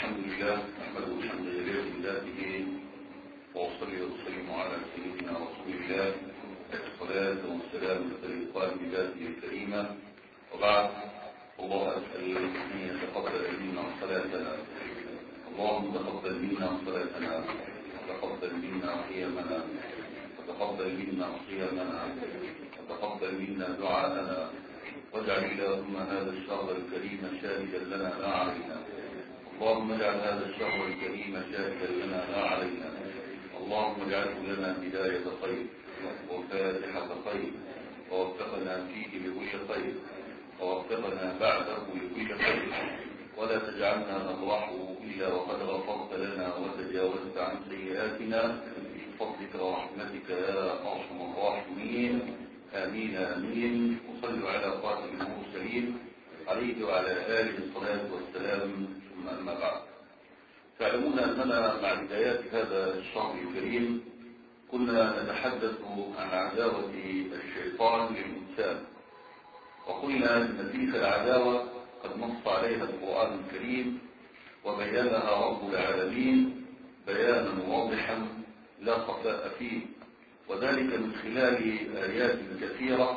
الحمد لله نحمده الحمد لله ذاته وأصلي وأسلم على سيدنا رسول الله الصلاة والسلام الطريقان بذاته الكريمة وبعد الله أسأل أن يتقبل منا صلاتنا اللهم تقبل منا صلاتنا وتقبل منا قيامنا وتقبل منا صيامنا وتقبل منا دعاءنا واجعل اللهم هذا الشهر الكريم شاهدا لنا لا علينا اللهم اجعل هذا الشهر الكريم شاهدا لنا لا علينا اللهم اجعله لنا بداية خير وفاتحة خير ووفقنا فيه لكل خير ووفقنا بعده لكل خير ولا تجعلنا نطرحه إلا وقد غفرت لنا وتجاوزت عن سيئاتنا بفضلك ورحمتك يا أرحم الراحمين آمين آمين وصلوا على خاتم المرسلين عليه وعلى آله الصلاة والسلام ثم أما بعد تعلمون أننا مع بدايات هذا الشهر الكريم كنا نتحدث عن عداوة الشيطان للإنسان وقلنا أن تلك العداوة قد نص عليها القرآن الكريم وبيانها رب العالمين بيانا واضحا لا خفاء فيه وذلك من خلال آيات كثيرة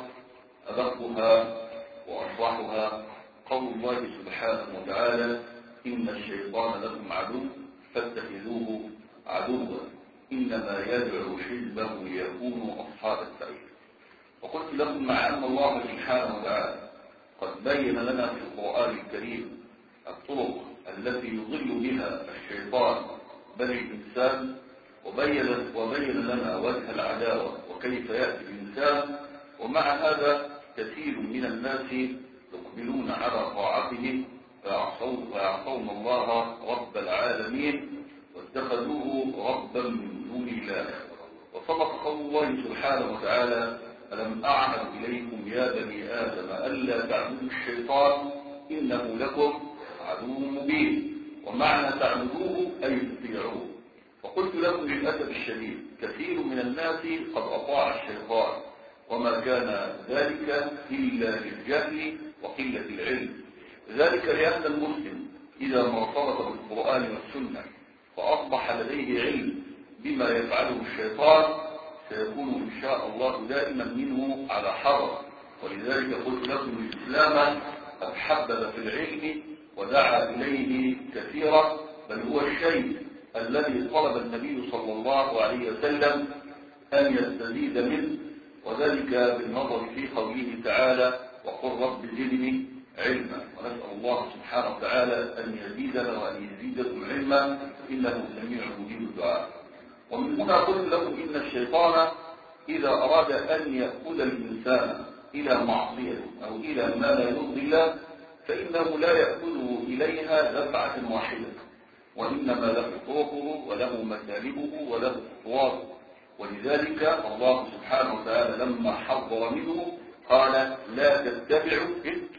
أدقها وأصلحها قول الله سبحانه وتعالى إن الشيطان لكم عدو فاتخذوه عدوا إنما يدعو حزبه ليكونوا أصحاب السعير وقلت لكم مع أن الله سبحانه وتعالى قد بين لنا في القرآن الكريم الطرق التي يضل بها الشيطان بل الإنسان وبين, وبين لنا وجه العداوة وكيف يأتي الإنسان ومع هذا كثير من الناس يقبلون على طاعته فيعصون الله رب العالمين واتخذوه ربا من دون الله وصدق قول الله سبحانه وتعالى ألم أعهد إليكم يا بني آدم ألا تعبدوا الشيطان إنه لكم عدو مبين ومعنى تعبدوه أي تطيعوه وقلت لكم للأسف الشديد كثير من الناس قد أطاع الشيطان وما كان ذلك إلا للجهل وقلة العلم ذلك لأن المسلم إذا ما ارتبط بالقرآن والسنة فأصبح لديه علم بما يفعله الشيطان سيكون إن شاء الله دائما منه على حرم ولذلك قلت لكم الإسلام قد حبب في العلم ودعا إليه كثيرا بل هو الشيء الذي طلب النبي صلى الله عليه وسلم أن يستزيد منه وذلك بالنظر في قوله تعالى وقل رب زدني علما ونسأل الله سبحانه وتعالى أن يزيدنا وأن يزيدكم علما إنه سميع مجيب الدعاء ومن هنا قلت لكم إن الشيطان إذا أراد أن يأخذ الإنسان إلى معصية أو إلى ما لا يرضي الله فإنه لا يأخذه إليها دفعة واحدة وإنما له طرقه وله مسالبه وله خطواته ولذلك الله سبحانه وتعالى لما حذر منه قال لا تتبعوا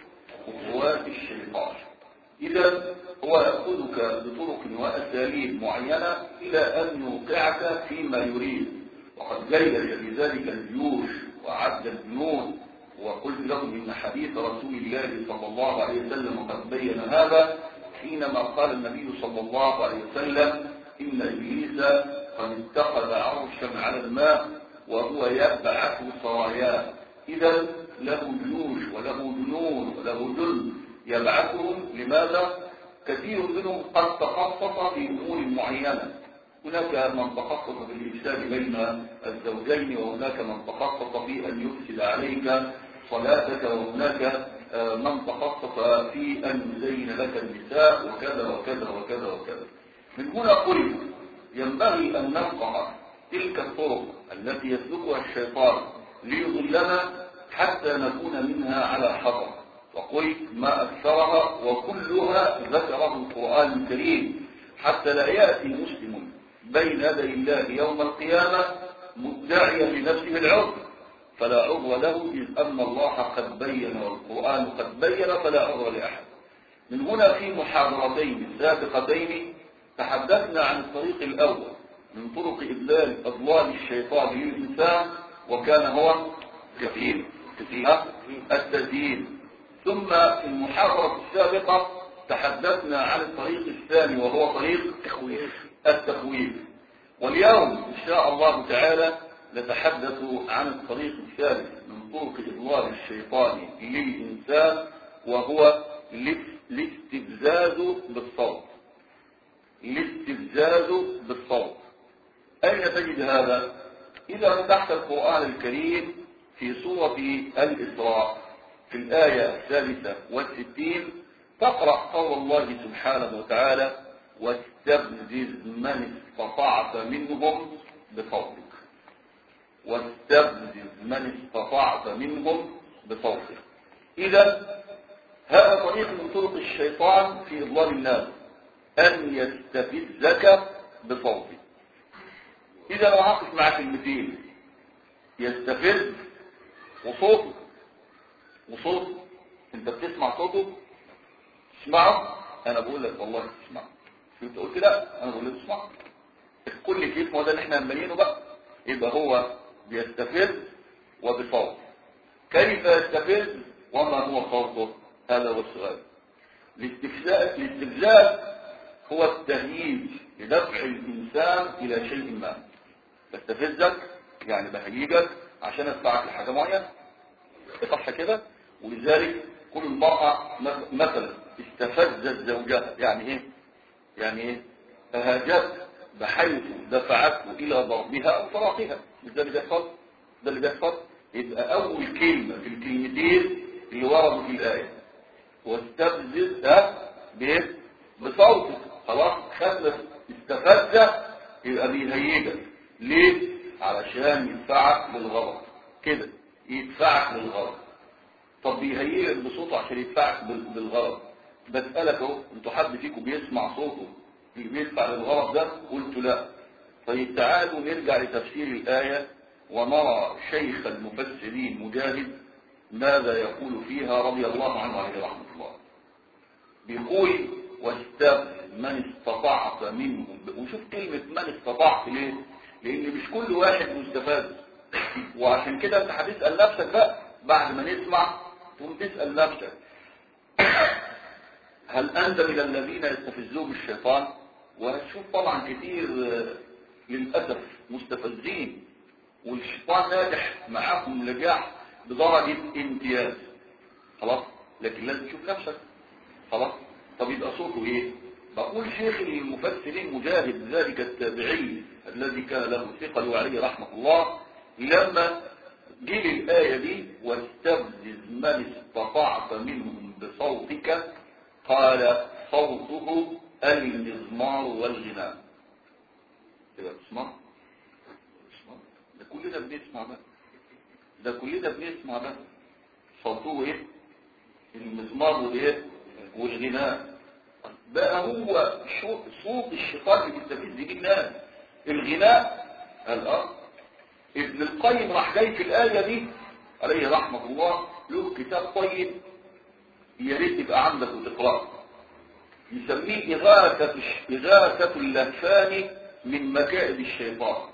خطوات الشيطان إذا هو يأخذك بطرق وأساليب معينة إلى أن يوقعك فيما يريد وقد جيد لذلك الجيوش وعد الجنود وقلت لكم إن حديث رسول الله صلى الله عليه وسلم قد بين هذا حينما قال النبي صلى الله عليه وسلم إن إبليس قد اتخذ عرشا على الماء وهو يبعث سراياه إذا له جيوش وله جنود وله جند يبعثهم لماذا؟ كثير منهم قد تخصص في أمور معينة هناك من تخصص في الإفساد بين الزوجين وهناك من تخصص في أن يفسد عليك صلاتك وهناك من تخصص في أن يزين لك النساء وكذا وكذا وكذا وكذا من هنا قلت ينبغي أن نفقه تلك الطرق التي يسلكها الشيطان ليضلنا حتى نكون منها على حذر وقلت ما أكثرها وكلها ذكره القرآن الكريم حتى لا يأتي مسلم بين يدي الله يوم القيامة مدعيا لنفسه العذر فلا عذر له إذ أن الله قد بين والقرآن قد بين فلا عذر لأحد من هنا في محاضرتين سابقتين تحدثنا عن الطريق الأول من طرق إضلال أضلال الشيطان للإنسان وكان هو كثير كثير التزيين ثم في المحاضرة السابقة تحدثنا عن الطريق الثاني وهو طريق التخويف التخويف واليوم إن شاء الله تعالى نتحدث عن الطريق الثالث من طرق إضلال الشيطان للإنسان وهو الاستفزاز بالصوت الاستفزاز بالصوت أين تجد هذا؟ إذا فتحت القرآن الكريم في سورة الإسراء في الآية الثالثة والستين تقرأ قول الله سبحانه وتعالى واستفزز من استطعت منهم بصوتك واستفزز من استطعت منهم بصوتك إذا هذا طريق من طرق الشيطان في إضلال الناس أن يستفزك بصوته إذا لو هقف مع كلمتين يستفز وصوته وصوته انت بتسمع صوته تسمعه انا بقول لك والله تسمعه شو انت قلت لا انا بقول لك تسمعه كل كيف ما ده اللي احنا عمالينه بقى يبقى هو بيستفز وبصوت كيف يستفز وما هو صوته هذا هو السؤال الاستفزاز الاستفزاز هو التهييج لدفع الانسان الى شيء ما بستفزك يعني بهيجك عشان ادفعك لحاجه معينه صح كده ولذلك كل المرأة مثلا استفزت زوجها يعني ايه يعني ايه فهاجت بحيث دفعته الى ضربها او طلاقها مش ده اللي بيحصل ده اللي بيحصل يبقى اول كلمة في الكلمتين اللي وردوا في الايه واستفزز ده بايه بصوتك خلاص خدنا استفز يبقى بيهيجك ليه علشان يدفعك للغلط كده يدفعك للغلط طب بيهيئك بصوته عشان يدفعك بالغلط بسألك اهو انتوا حد فيكم بيسمع صوته اللي بيدفع للغلط ده قلت لا طيب تعالوا نرجع لتفسير الآية ونرى شيخ المفسرين مجاهد ماذا يقول فيها رضي الله عنه عليه رحمة الله بيقول واستغفر من استطعت منهم وشوف كلمة من استطعت ليه لان مش كل واحد مستفاد وعشان كده انت هتسأل نفسك بقى بعد ما نسمع تقوم تسأل نفسك هل أنت من الذين يستفزون الشيطان وهتشوف طبعا كتير للأسف مستفزين والشيطان ناجح معاهم نجاح بدرجة امتياز خلاص لكن لازم تشوف نفسك خلاص طب يبقى صوته ايه بقول شيخ المفسرين مجاهد ذلك التابعي الذي كان له ثقل وعليه رحمة الله لما جه الآية دي واستفزز من استطعت منهم بصوتك قال صوته المزمار والغناء كده تسمع ده كلنا بنسمع بقى ده كلنا بنسمع بقى صوته ايه المزمار والايه والغناء بقى هو صوت الشيطان اللي بيستفز بيه الناس الغناء الأرض ابن القيم راح جاي في الآية دي عليه رحمة الله له كتاب طيب يا ريت يبقى عندك وتقرأه يسميه إغاثة إغاثة اللهفان من مكائد الشيطان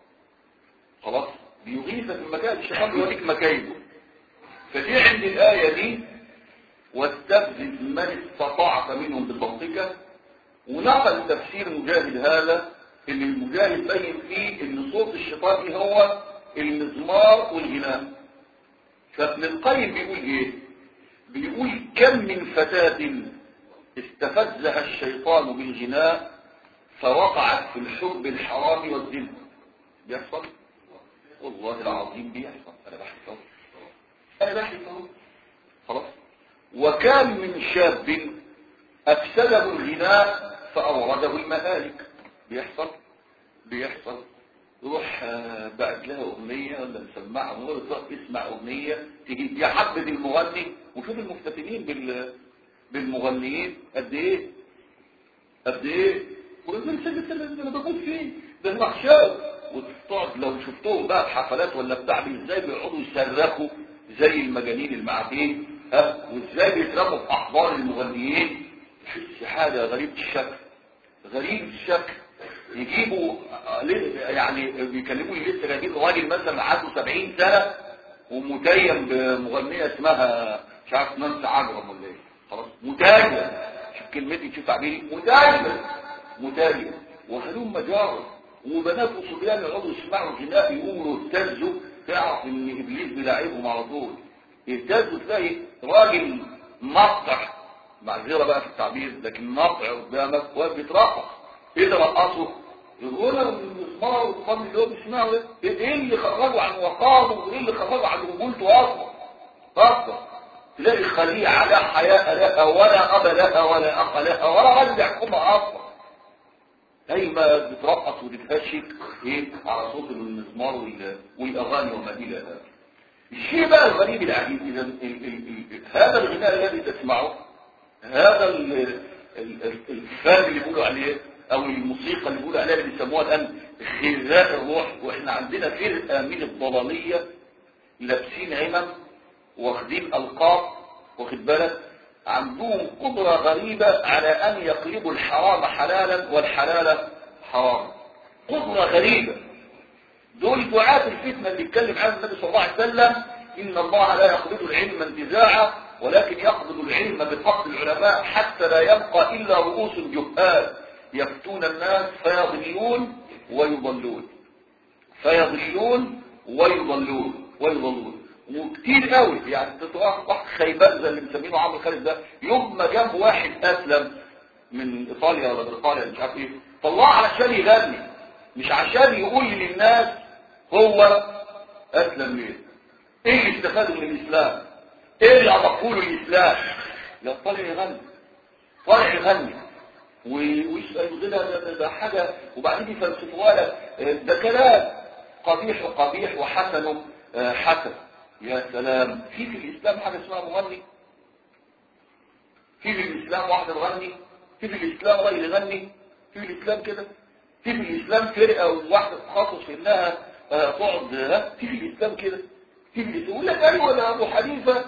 خلاص بيغيثك من مكائد الشيطان بيوريك مكايده فدي عند الآية دي واستفزز من استطعت منهم بصوتك ونقل تفسير مجاهد هذا اللي المجاهد بين فيه ان صوت الشيطان هو المزمار والغناء فابن القيم بيقول ايه بيقول كم من فتاة استفزها الشيطان بالغناء فوقعت في الحب الحرام والذل بيحصل والله العظيم بيحصل انا بحثه انا بحثه خلاص وكان من شاب افسده الغناء فاورده المهالك بيحصل بيحصل روح بعت لها اغنية ولا مسمعها ولا تروح تسمع اغنية تجي يحبب المغني وشوف المفتتنين بال بالمغنيين قد ايه قد ايه ويقول سجد انا بموت فيه ده المحشاو وتقعد لو شفتهم بقى في حفلات ولا بتاع ازاي بيقعدوا يصرخوا زي المجانين المعتين ها وازاي بيترموا في احضان المغنيين تحس حاجه غريبه الشكل غريب الشكل يجيبوا يعني بيكلموا لي لسه جايبين راجل مثلا عنده 70 سنه ومتيم بمغنيه اسمها مش عارف نانسي عجرم ولا ايه خلاص متاجه شوف كلمتي شوف تعبيري متاجر متاجر وهلم جار وبنات وصبيان يقعدوا يسمعوا غناء يقولوا اهتزوا تعرف ان ابليس بيلاعبهم على طول يهتزوا تلاقي راجل مقطع معذره بقى في التعبير لكن مقطع قدامك واقف بيترقص ايه ده رقصه يقول المسمار والقام اللي هو بيسمعوا ايه ايه اللي خرجوا عن وقاره وايه اللي خرجوا عن رجولته اصلا اصلا تلاقي خليعه لا حياء لها ولا اب لها ولا اخ لها ولا رجل يحكمها اصلا دايما بترقص وتتفشك ايه على صوت المزمار وال- والاغاني وما الى ذلك الشيء بقى الغريب العجيب اذا ال- ال- ال- هذا الغناء الذي تسمعه هذا ال- ال- ال- الفن اللي بيقولوا عليه او الموسيقى اللي بيقولوا عليها اللي بيسموها الان غذاء الروح واحنا عندنا فرقه من الضلاليه لابسين عمم واخدين القاب واخد بالك عندهم قدرة غريبة على ان يقلبوا الحرام حلالا والحلال حرام قدرة غريبة دول دعاة الفتنة اللي اتكلم عنهم النبي صلى الله عليه وسلم ان الله لا يقبض العلم انتزاعا ولكن يقبض العلم بفقد العلماء حتى لا يبقى الا رؤوس جهال يفتون الناس فيضلون ويضلون فيضلون ويضلون ويضلون وكتير قوي يعني تتوقع واحد خيبان زي اللي مسمينه عمرو خالد ده يوم ما جنب واحد اسلم من ايطاليا ولا بريطانيا مش عارف ايه طلعه علشان يغني مش عشان يقول للناس هو اسلم ليه ايه اللي استفادوا من الاسلام ايه اللي اضافوا له الاسلام لا طالع يغني طالع يغني و- ويسأل ده, ده, ده, ده حاجة وبعدين يفلسفوها لك آه، ده كلام قبيح قبيح وحسن آه، حسن يا سلام في في الإسلام حاجة اسمها مغني في في الإسلام واحدة تغني في في الإسلام راجل يغني في في الإسلام كده في في الإسلام فرقة وواحدة تخصص في إنها آه، تقعد ها في في الإسلام كده في في الإسلام يقول لك أيوة ده أبو حنيفة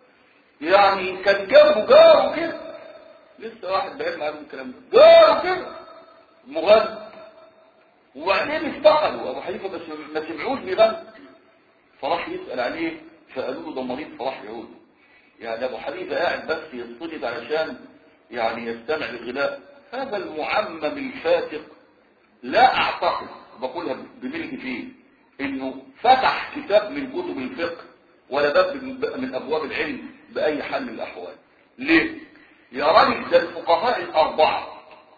يعني كان جنبه جاره كده لسه واحد بعلم عن الكلام ده جاره كده مغني وبعدين افتقدوا ابو حنيفه بس ما سمعوش بيغني فراح يسال عليه فقالوا له ده مريض فراح يعود يعني ابو حنيفه قاعد بس يصطدد علشان يعني يستمع للغناء هذا المعمم الفاسق لا اعتقد بقولها بملك فيه انه فتح كتاب من كتب الفقه ولا باب من من ابواب العلم باي حال من الاحوال ليه يا راجل ده الفقهاء الاربعه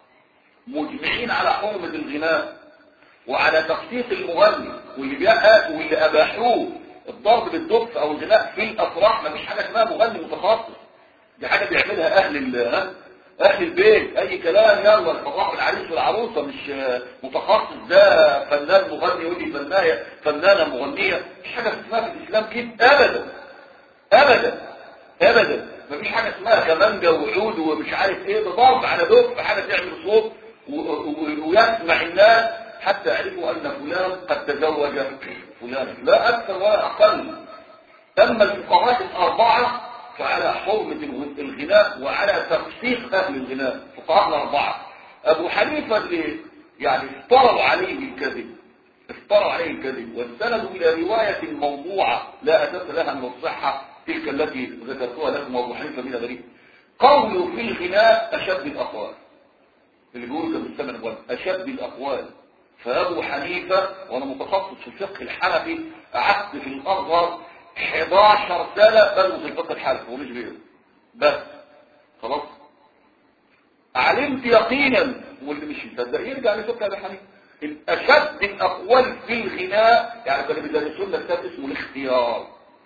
مجمعين على حرمه الغناء وعلى تخصيص المغني واللي بيأ واللي اباحوه الضرب بالدف او الغناء في الافراح مفيش حاجه اسمها مغني متخصص دي حاجه بيعملها اهل ال ها؟ اهل البيت اي كلام يلا الفرح العريس والعروسه مش آه، متخصص ده فنان مغني يقول لي فنانه فنانه مغنيه مفيش حاجه اسمها في الاسلام كده ابدا ابدا ابدا مفيش حاجه اسمها كمانجا وعود ومش عارف ايه ده ضرب على دف حاجه تعمل صوت و- و- ويسمع الناس حتى يعرفوا ان فلان قد تزوج فلانا لا اكثر ولا اقل اما الفقهاء الاربعه فعلى حرمه الغ- الغناء وعلى تفسيق اهل الغناء فقهاء الاربعه ابو حنيفه اللي يعني افتروا عليه الكذب افتروا عليه الكذب واستندوا الى روايه موضوعه لا اساس لها من الصحه تلك التي ذكرتها لكم وابو حنيفه من غريب قوله في الغناء اشد الاقوال اللي بيقولوا كان بيستمع الأقوال أشد الأقوال فأبو حنيفة وأنا متخصص في الفقه الحنفي قعدت في الأزهر 11 سنة بدرس الفقه الحنفي ومش غيره بس خلاص علمت يقينا واللي مش يصدق يرجع لفقه أبي حنيفة إن أشد الأقوال في الغناء يعني كانوا بيدرسوا لنا كتاب اسمه الاختيار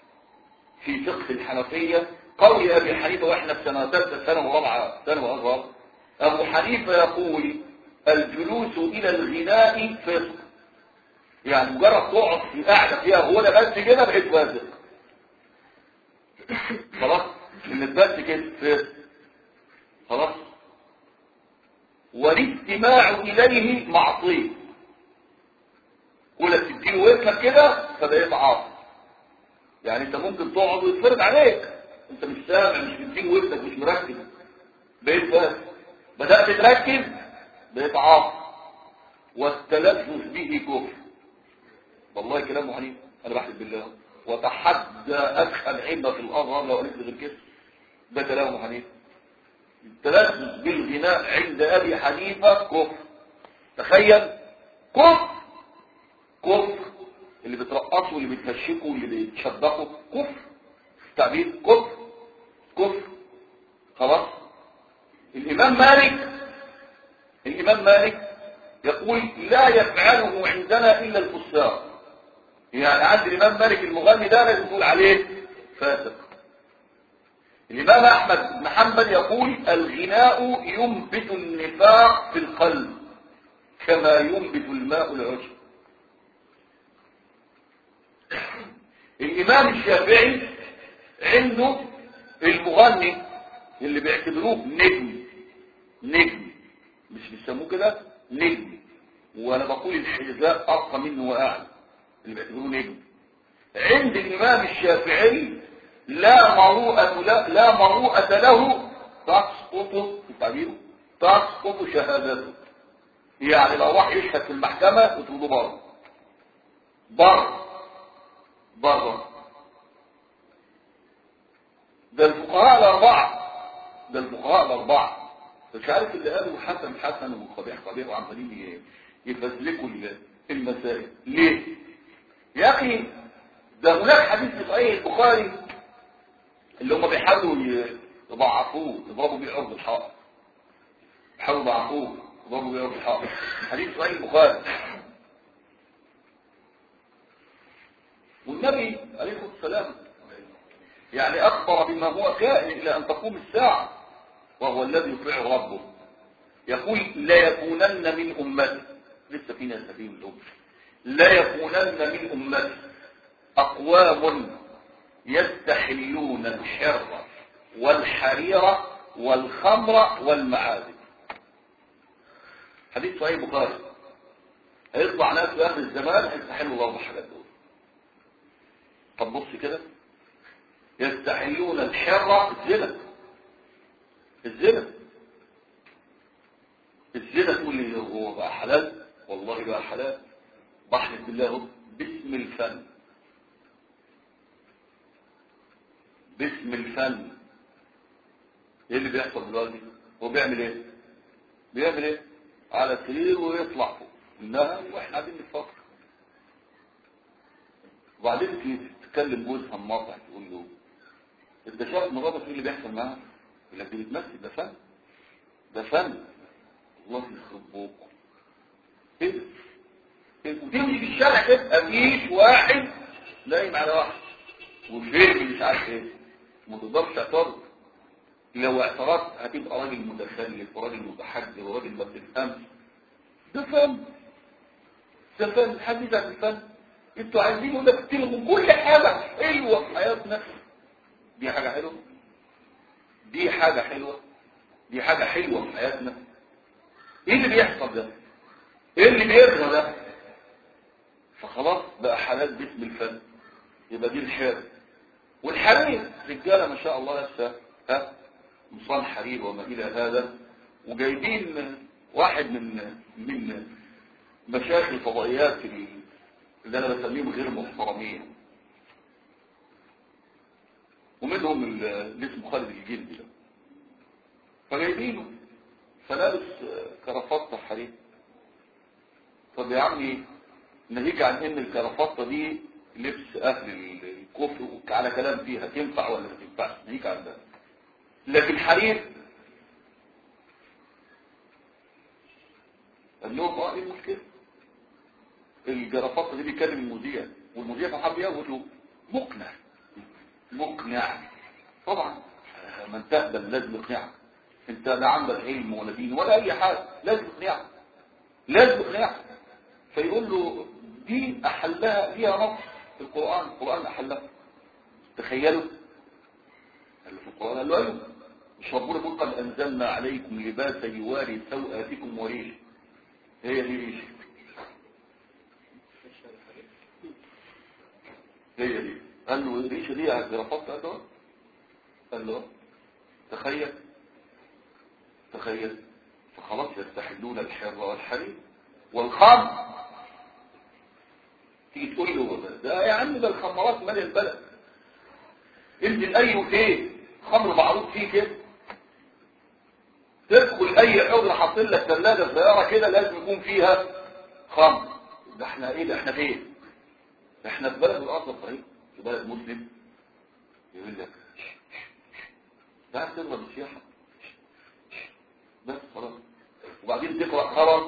في فقه الحنفية قول أبي حنيفة وإحنا في سنة ثالثة سنة ورابعة سنة وأصغر أبو حنيفة يقول الجلوس إلى الغناء فسق يعني مجرد تقعد في قاعدة فيها غنى بس كده بقيت فاسق خلاص ان بس كده فسق خلاص والاستماع إليه معصية ولا تديله ودنك كده فبقيت عاصي يعني انت ممكن تقعد ويتفرض عليك انت مش سامع مش بتديله ودنك مش مركز بقيت فاسق بدأت تركز بقيت عاصي والتلذذ به كفر والله كلام حنيف انا بحلف بالله وتحدى ادخل عبه في الازهر لو قالت لي غير كده ده كلام حنيف التلذذ بالغناء عند ابي حنيفه كفر تخيل كفر كفر اللي بترقصوا واللي بتمشكوا واللي بتشبكوا كفر تعبير كفر كفر خلاص الامام مالك الامام مالك يقول لا يفعله عندنا الا الفساق يعني عند الامام مالك المغني ده لازم تقول عليه فاسق الامام احمد بن حنبل يقول الغناء ينبت النفاق في القلب كما ينبت الماء العشب الامام الشافعي عنده المغني اللي بيعتبروه نجم نجم مش بيسموه كده نجم وانا بقول الحذاء ارقى منه واعلى اللي بيعتبروه نجم عند الامام الشافعي لا مروءة لا, لا مروءة له تسقط في تعبيره تسقط شهادته يعني لو راح يشهد في المحكمة وتقولوا بره بره بره ده الفقهاء الأربعة ده الفقهاء الأربعة مش عارف اللي قالوا حسن حسن وقبيح قبيح وعمالين يفزلكوا المسائل ليه؟ يا أخي ده هناك حديث في صحيح البخاري اللي هم بيحاولوا يضعفوه يضربوا بيه عرض الحائط بيحاولوا يضعفوه يضربوا بيه عرض الحائط حديث صحيح البخاري والنبي عليه الصلاه والسلام يعني اخبر بما هو كائن الى ان تقوم الساعه وهو الذي يطيع ربه يقول لا يكونن من امتي لسه في ناس فيه الامه لا يكونن من امتي اقوام يستحلون الحر والحرير والخمر والمعازف حديث صحيح بخاري هيطلع ناس في اخر الزمان هيستحلوا الاربع حاجات دول طب بص كده يستحلون الحر الزنا الزنا الزنا تقول لي هو بقى حلال والله بقى حلال بحلف بالله باسم الفن باسم الفن ايه اللي بيحصل دلوقتي هو بيعمل ايه بيعمل ايه على السرير ويطلع فوق انها واحنا قاعدين نتفرج وبعدين تتكلم جوزها مقاطع تقول له انت شايف مراتك ايه اللي بيحصل معاها يقول لك دي بتمثل ده فن ده فن الله يخرب بوكم كده وتمشي في الشارع كده مفيش واحد نايم على واحد وفين مش عارف ايه ما تقدرش تعترض لو اعترضت هتبقى راجل متخلف وراجل متحجر وراجل ما بتفهمش ده فن ده فن حديث عن الفن انتوا عايزين يقول لك تلغوا كل حاجه حلوه في حياتنا دي حاجه حلوه دي حاجه حلوه دي حاجه حلوه في حياتنا ايه اللي بيحصل ده ايه اللي بيجرى ده فخلاص بقى حلال باسم الفن يبقى دي الحرب والحرير رجاله ما شاء الله لسه ها مصان حرير وما الى هذا وجايبين واحد من من مشايخ الفضائيات اللي انا بسميهم غير محترمين ومنهم اللي اسمه خالد الجلدي ده فجايبينه فلابس كرافطه حرير طب يا عمي ناهيك عن ان الكرافطه دي لبس اهل الكفر على كلام فيها تنفع ولا ما تنفعش ناهيك عن ده لكن حرير قال لهم اه ايه المشكله الجرافطه دي بيكلم المذيع والمذيع فحب يقول له مقنع مقنع طبعا من تهبل لازم يقنعك انت لا عندك علم ولا دين ولا اي حاجه لازم يقنعك لازم يقنعك فيقول له دي احلها فيها نص في القران القران احلها تخيلوا قال له في القران قال له ايوه مش ربنا يقول قد انزلنا عليكم لباسا يواري سوءاتكم وريش هي دي ريش هي دي قال له الريشه دي هتجرفت قال له قال له تخيل تخيل فخلاص يستحلون الحر والحرير والخمر تيجي تقول له ده يا عم ده الخمرات مال البلد انزل اي ايه خمر معروف فيه كده تدخل اي حجره حاطين لك ثلاجه صغيره كده لازم يكون فيها خمر ده احنا ايه ده احنا فين احنا في بلد الارض الطريق في بلد مسلم يقول لك تعال تضرب السياحه بس خلاص وبعدين تقرا خبر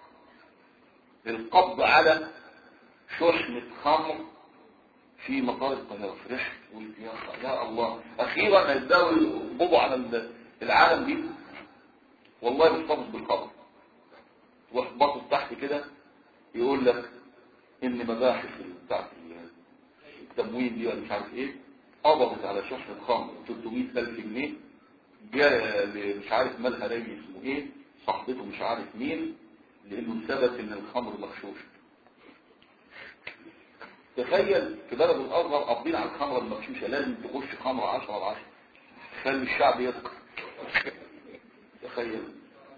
القبض على شحنه خمر في مطار القاهره فرحت قلت يا يا الله اخيرا هيبداوا يقبضوا على العالم دي والله بيحتفظ بالخبر واحبطوا تحت كده يقول لك ان مباحث بتاعت التموين دي ولا مش عارف ايه قبضت على شحنة خمر 300000 جنيه جاء مش عارف مالها راجل اسمه ايه صاحبته مش عارف مين لانه ثبت ان الخمر مغشوش تخيل في بلد الازهر قابضين على الخمره المغشوشه لازم تخش خمره 10 على 10 خلي الشعب يسكر تخيل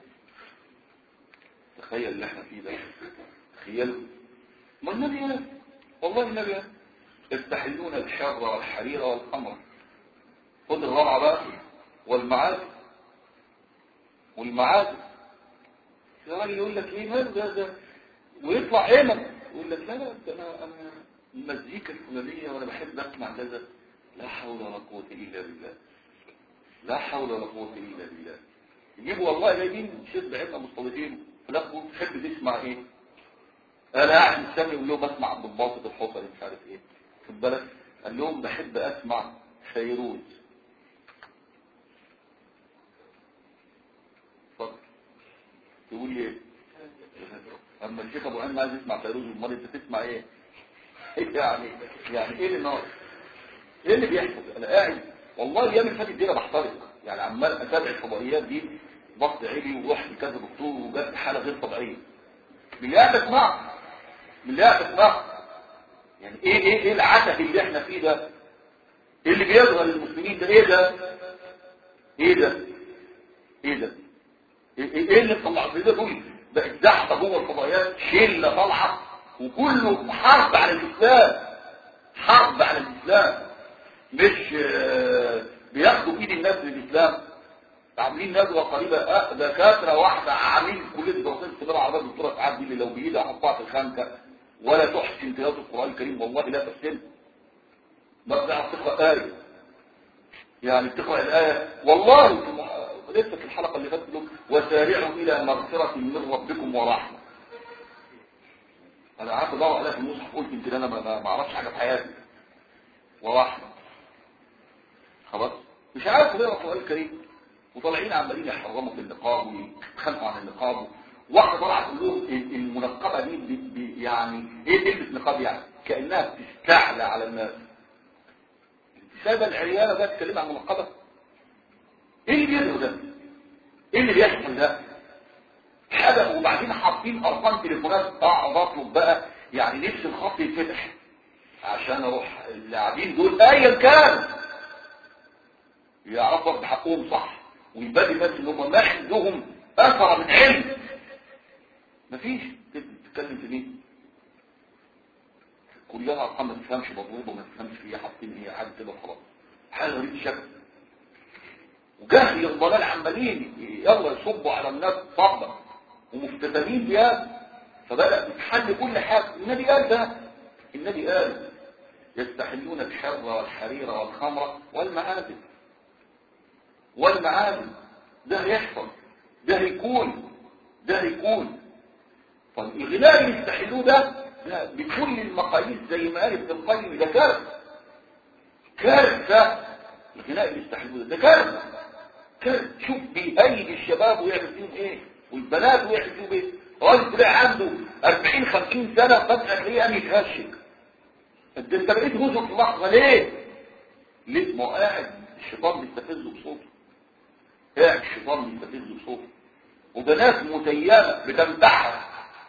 تخيل اللي احنا فيه ده تخيل ما النبي قال والله النبي قال يستحلون الشر والحرير والخمر خد الرابعه بقى والمعاد والمعاد الراجل يقول لك ايه مال ده ده ويطلع ايمن يقول لك لا لا ده انا انا المزيكا الفلانيه وانا بحب اسمع كذا لا حول ولا قوه الا بالله لا حول ولا قوه الا بالله يجيبوا والله جايبين شيخ بعيدنا مستضيفين فلاقوا تحب تسمع ايه انا قاعد مستني يقول لهم اسمع عبد الباسط الحصري مش عارف ايه خد بالك قال لهم بحب اسمع فيروز اتفضل تقول لي ايه اما الشيخ ابو عين عايز يسمع فيروز امال انت تسمع ايه يعني يعني ايه اللي ناقص ايه اللي بيحصل انا قاعد والله الايام اللي فاتت دي انا بحترق يعني عمال اتابع الفضائيات دي ضغط عالي ورحت كذا دكتور وجت حاله غير طبيعيه من اللي قاعد اسمع من اللي قاعد اسمع يعني ايه ايه ايه العته اللي احنا فيه ده ايه اللي بيظهر للمسلمين ده ايه ده ايه ده ايه ده ايه, إيه اللي طلع في ده دول بقت زحمه جوه الفضائيات شله طالعه وكله حرب على الاسلام حرب على الاسلام مش بياخدوا بايد الناس للاسلام عاملين ندوه قريبه أه دكاتره واحده عاملين كليه دراسات في العربيه الدكتوره سعاد دي اللي لو بايدها حطها في الخنكه ولا تحسن تلاوه القران الكريم والله لا تحسن ما بتعرف تقرا ايه يعني تقرا الايه والله في مح... لسه في الحلقه اللي فاتت لهم وسارعوا الى مغفره من ربكم ورحمه انا قعدت ادور عليها في المصحف قلت يمكن انا ما اعرفش حاجه في حياتي ورحمه خلاص مش عارف اقرا القران الكريم وطالعين عمالين يحرموا في النقاب ويتخانقوا عن النقاب واحده طلعت تقول لهم المنقبه دي بي بي يعني ايه تلبس نقاب يعني كانها بتستعلى على الناس سايبه العياله ده تتكلم عن المنقبه ايه اللي بيدعو ده ايه اللي بيحصل ده حاجه وبعدين حاطين ارقام تليفونات اقعد اطلب بقى يعني نفس الخط يتفتح عشان اروح اللاعبين دول ايا كان يعرفوا بحقهم صح ويبان الناس ان هم ما عندهم اثر من علم مفيش تتكلم في مين كلها ارقام ما تفهمش مضروبه ما تفهمش فيها حاطين هي حاجه كده خلاص حاجه غريب الشكل وجهل الضلال عمالين يلا يصبوا على الناس صعبه ومفتتنين بها فبدأ تتحل كل حاجه النبي قال ده النبي قال يستحلون الشر والحرير والخمر والمعازف والمعازف ده هيحصل ده هيكون ده هيكون طب الغناء اللي يستحلوه ده ده بكل المقاييس زي ما قال ابن القيم ده كارثه كارثه الغناء اللي يستحلوه ده ده كارثه كارثه شوف بيأيد الشباب ويعمل فيهم ايه والبنات ويعمل فيهم ايه راجل تلاقي عنده 40 50 سنه فجاه تلاقيه قام يتهشك انت انت بقيت جزء في لحظه ليه؟ ليه؟ ما هو قاعد الشيطان بيستفزه بصوته قاعد الشيطان بيستفزه بصوته وبنات متيمه بتمدحها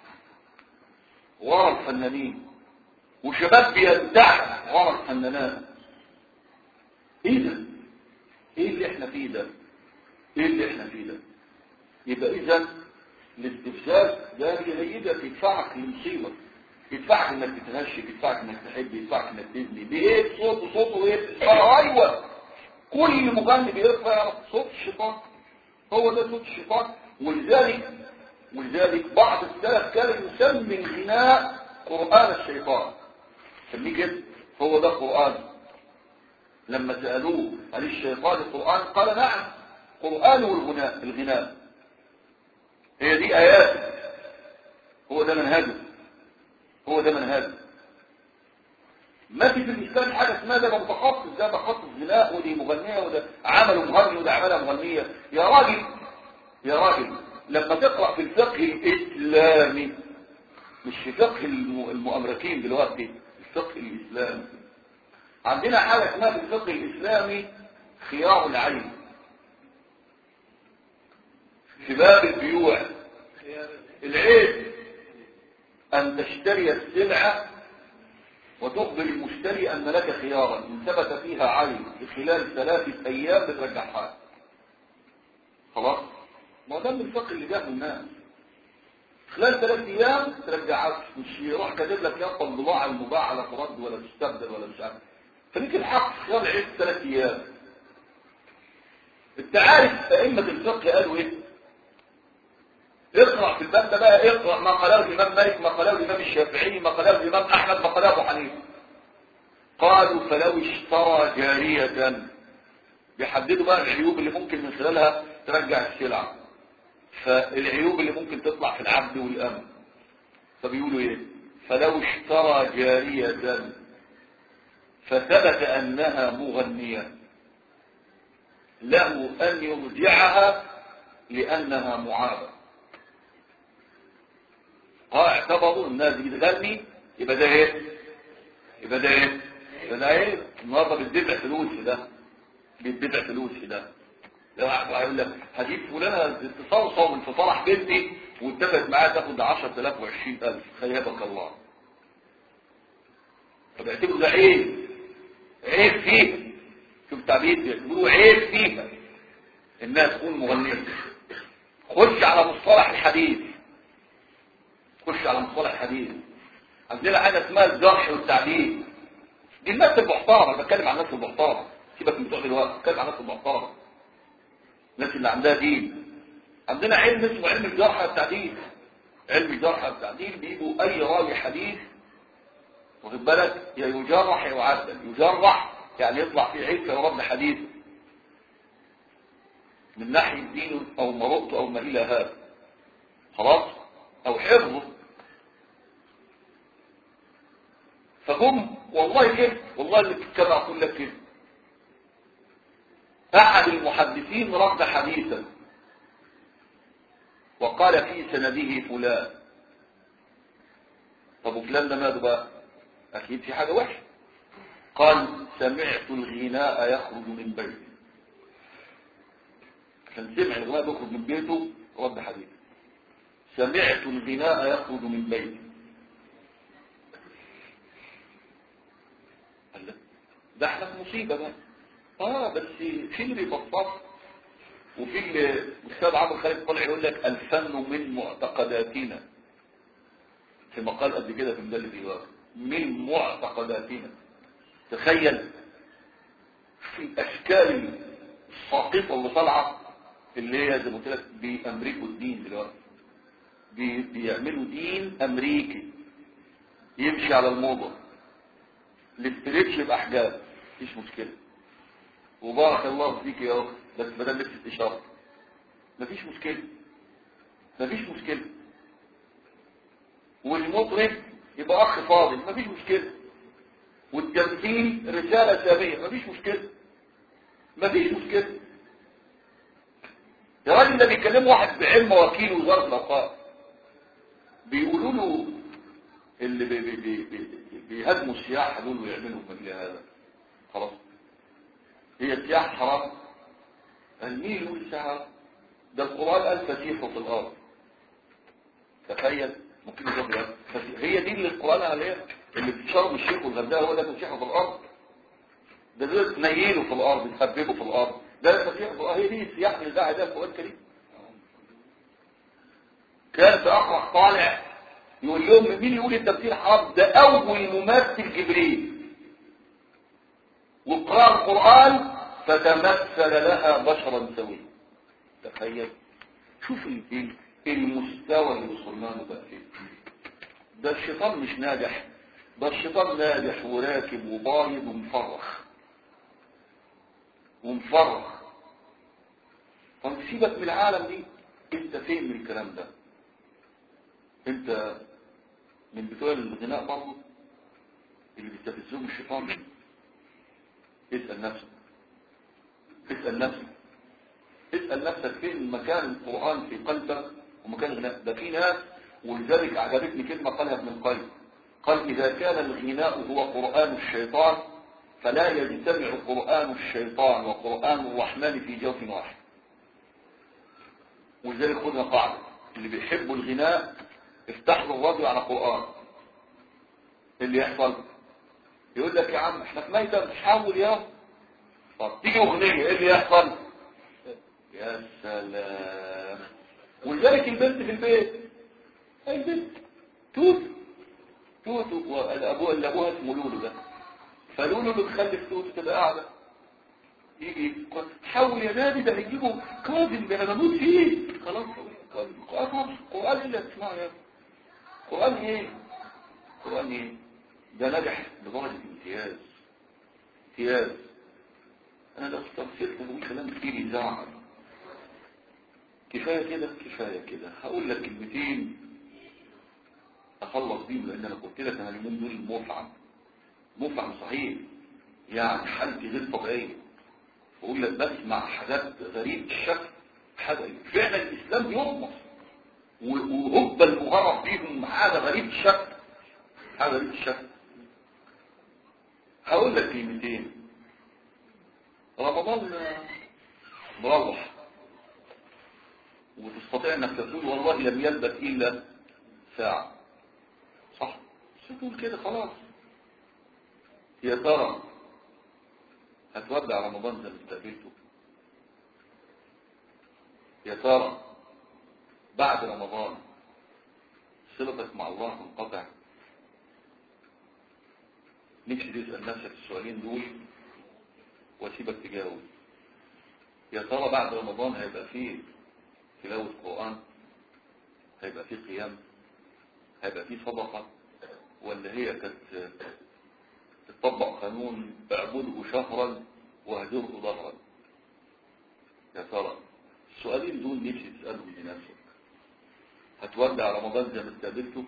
ورا الفنانين وشباب بيمدحها ورا الفنانات ايه ده؟ ايه اللي احنا فيه ده؟ ايه اللي احنا فيه ده؟ يبقى اذا الاستفزاز ده يهيدك يدفعك لمصيبه يدفعك انك تتهشك يدفعك انك تحب يدفعك انك تزني بايه صوته صوته ايه اه ايوه كل مغني بيرفع صوت الشيطان هو ده صوت الشيطان ولذلك ولذلك بعض السلف كان يسمي الغناء قرآن الشيطان سميه كده هو ده قرآن لما سألوه هل الشيطان القرآن قال نعم قرآن والغناء الغناء هي دي آيات هو ده منهجه هو ده منهجه ما في في الإسلام حاجة اسمها ده متخصص ده متخصص غناء ودي مغنية وده عمله مغني وده عملها مغنية يا راجل يا راجل لما تقرأ في الفقه الإسلامي مش في فقه المؤامركين دلوقتي الفقه الإسلامي عندنا حاجة اسمها في الفقه الإسلامي خيار العين في باب البيوع العيب أن تشتري السلعة وتخبر المشتري أن لك خيارا إن ثبت فيها عين في خلال ثلاثة أيام بترجعها خلاص ما ده من الفقه اللي جاب الناس خلال ثلاث ايام ترجعها مش يروح كاتب لك يا البضاعه المباعه لا ترد ولا تستبدل ولا مش عارف فليك الحق خلال عيد ثلاث ايام انت عارف ائمه الفقه قالوا ايه اقرا في الباب ده بقى اقرا ما قاله الامام مالك ما قاله الامام الشافعي ما قاله الامام احمد ما قاله ابو حنيفه قالوا فلو اشترى جاريه بيحددوا بقى العيوب اللي ممكن من خلالها ترجع السلعه فالعيوب اللي ممكن تطلع في العبد والأمن فبيقولوا ايه فلو اشترى جارية فثبت أنها مغنية له أن يرجعها لأنها معابة قال اعتبروا الناس دي بتغني يبقى ده ايه يبقى ده ايه يبقى ده ايه النهارده بتدفع فلوس في ده بتدفع فلوس في ده هيقول لك هجيب فلانه تصوصو في فرح بنتي واتفقت معاها تاخد 10000 و20000 خيبك الله فبيعتبروا ده عيب عيب فيه شوف التعبير بيعتبروه عيب فيها انها تكون مغنيه خش على مصطلح الحديث خش على مصطلح الحديث عندنا حاجه اسمها الجرح والتعديل دي الناس المحترمه انا بتكلم عن الناس المحترمه سيبك من بتوع دلوقتي بتكلم عن الناس المحترمه الناس اللي عندها دين عندنا علم اسمه علم الجرح والتعديل علم الجرح والتعديل بيجوا اي راوي حديث واخد بالك يا يجرح يا يعدل يجرح يعني يطلع فيه عيب كرد حديث من ناحية دينه او مرضته او ما الى هذا خلاص او حفظه فهم والله كده والله اللي بتتكلم اقول لك كده احد المحدثين رد حديثا وقال في سنده فلان طب وفلان ده ماذا بقى اكيد في حاجه وحشه قال سمعت الغناء يخرج من بيتي عشان سمع الغناء يخرج من بيته رد حديث سمعت الغناء يخرج من بيتي قال له ده احنا في مصيبه بقى اه بس في اللي بيبسط وفي اللي الاستاذ عمرو خالد طلع يقول لك الفن من معتقداتنا في مقال قد كده في مجله ايوار من معتقداتنا تخيل في الاشكال الساقطه اللي طالعه اللي هي زي ما قلت لك بيمركوا الدين دلوقتي بي بيعملوا دين امريكي يمشي على الموضه الاستريتش باحجاب مفيش مشكله وبارك الله فيك يا اخت بس بدل لبس الاشاره مفيش مشكله مفيش مشكله والمطرب يبقى اخ فاضل مفيش مشكله والتمثيل رساله ساميه مفيش مشكله مفيش مشكله يا راجل ده بيكلموا واحد بعلم وكيل وزاره الاوقاف بيقولوا له اللي بي بي بي بي بيهاجموا السياحه دول ويعملوا مثل هذا خلاص هي السياحة حرام الميل والسياحة ده القرآن قال فسيحوا في الأرض تخيل ممكن يقول هي دي اللي القرآن عليها اللي بتشرب الشيخ والغرداء هو ده فسيحوا في الأرض ده دول تنيلوا في الأرض تحببوا في الأرض ده فسيحوا في الأرض هي دي السياحة اللي داعي ده القرآن الكريم كان في أخرح طالع يقول لهم مين يقول التمثيل حرام ده أول ممثل جبريل وقرأ القرآن فتمثل لها بشرا سويا تخيل شوف ال- ال- المستوى اللي وصلنا له بقى فين ده الشيطان مش ناجح ده الشيطان ناجح وراكب وبايض ومفرخ ومفرخ طب سيبك من العالم دي انت فين من الكلام ده انت من بتوع الغناء برضه اللي بيستفزهم الشيطان اسأل نفسك اسأل نفسك اسأل نفسك فين مكان القرآن في قلبك ومكان الغناء ده في ناس ولذلك عجبتني كلمة قالها ابن القيم قال إذا كان الغناء هو قرآن الشيطان فلا يجتمع قرآن الشيطان وقرآن الرحمن في جوف واحد ولذلك خدنا قاعدة اللي بيحبوا الغناء افتح له الراديو على قرآن اللي يحصل يقول لك يا عم احنا في ميتة بتحاول يا طب تيجي اغنية ايه اللي يحصل يا سلام ولذلك البنت في البيت اي البنت توت توت والابوه اللي ابوها اسمه لولو ده فلولو اللي بتخلف توت تبقى قاعده يجي حاول يا نادي ده هيجيبوا كاظم ده انا بموت فيه خلاص قرآن قرآن ايه اللي هتسمعه يا ابني؟ قرآن ايه قرآن ايه ده نجح بدرجة امتياز امتياز انا لو استغفرت بقول كلام كتير يزعل كفاية كده كفاية كده هقول لك كلمتين اخلص بيهم لان انا قلت لك انا اليومين دول مفعم مفعم صحيح يعني حالتي غير طبيعية بقول لك بسمع حاجات غريب الشكل حاجة فعلا الاسلام بيرمص وهب المغرب بيهم حاجة غريب الشكل حاجة غريب الشكل هقول لك كلمتين رمضان مروح وتستطيع انك تقول والله لم يلبث الا ساعة صح مش تقول كده خلاص يا ترى هتودع رمضان زي ما استقبلته يا ترى بعد رمضان صلتك مع الله تنقطع نفسي تسأل نفسك السؤالين دول واسيبك تجاوب يا ترى بعد رمضان هيبقى فيه تلاوة قرآن هيبقى فيه قيام هيبقى فيه صدقة ولا هي كانت تطبق قانون اعبده شهرا واهجره ظهرا يا ترى السؤالين دول نفسي تسألهم لنفسك هتودع رمضان زي ما استقبلته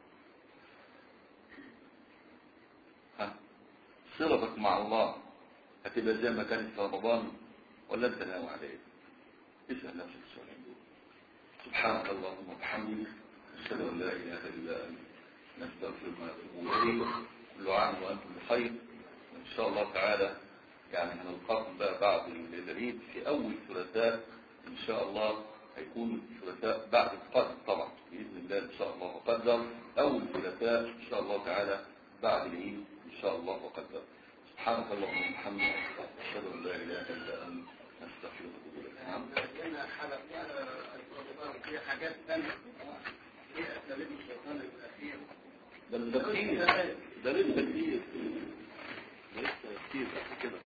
ها صلتك مع الله هتبقى زي ما كانت في رمضان ولا انت ناوي على ايه اسأل نفسك السؤالين دول سبحانك اللهم وبحمدك اشهد ان لا اله الا انت نستغفرك ونتوب اليك كل عام وانتم بخير وان شاء الله تعالى يعني هنلقاكم بقى بعد العيد في اول ثلاثاء ان شاء الله هيكون ثلاثاء بعد القدر طبعا باذن الله ان شاء الله وقدر اول ثلاثاء ان شاء الله تعالى بعد العيد ان شاء الله وقدر سبحانك اللهم وبحمدك اشهد ان لا اله الا انت نستغفرك ونتوب اليك نعم لنا حلقة في حاجات ثانية في أساليب الشيطان الأخير ده ده كتير ده لسه كتير لسه كتير كده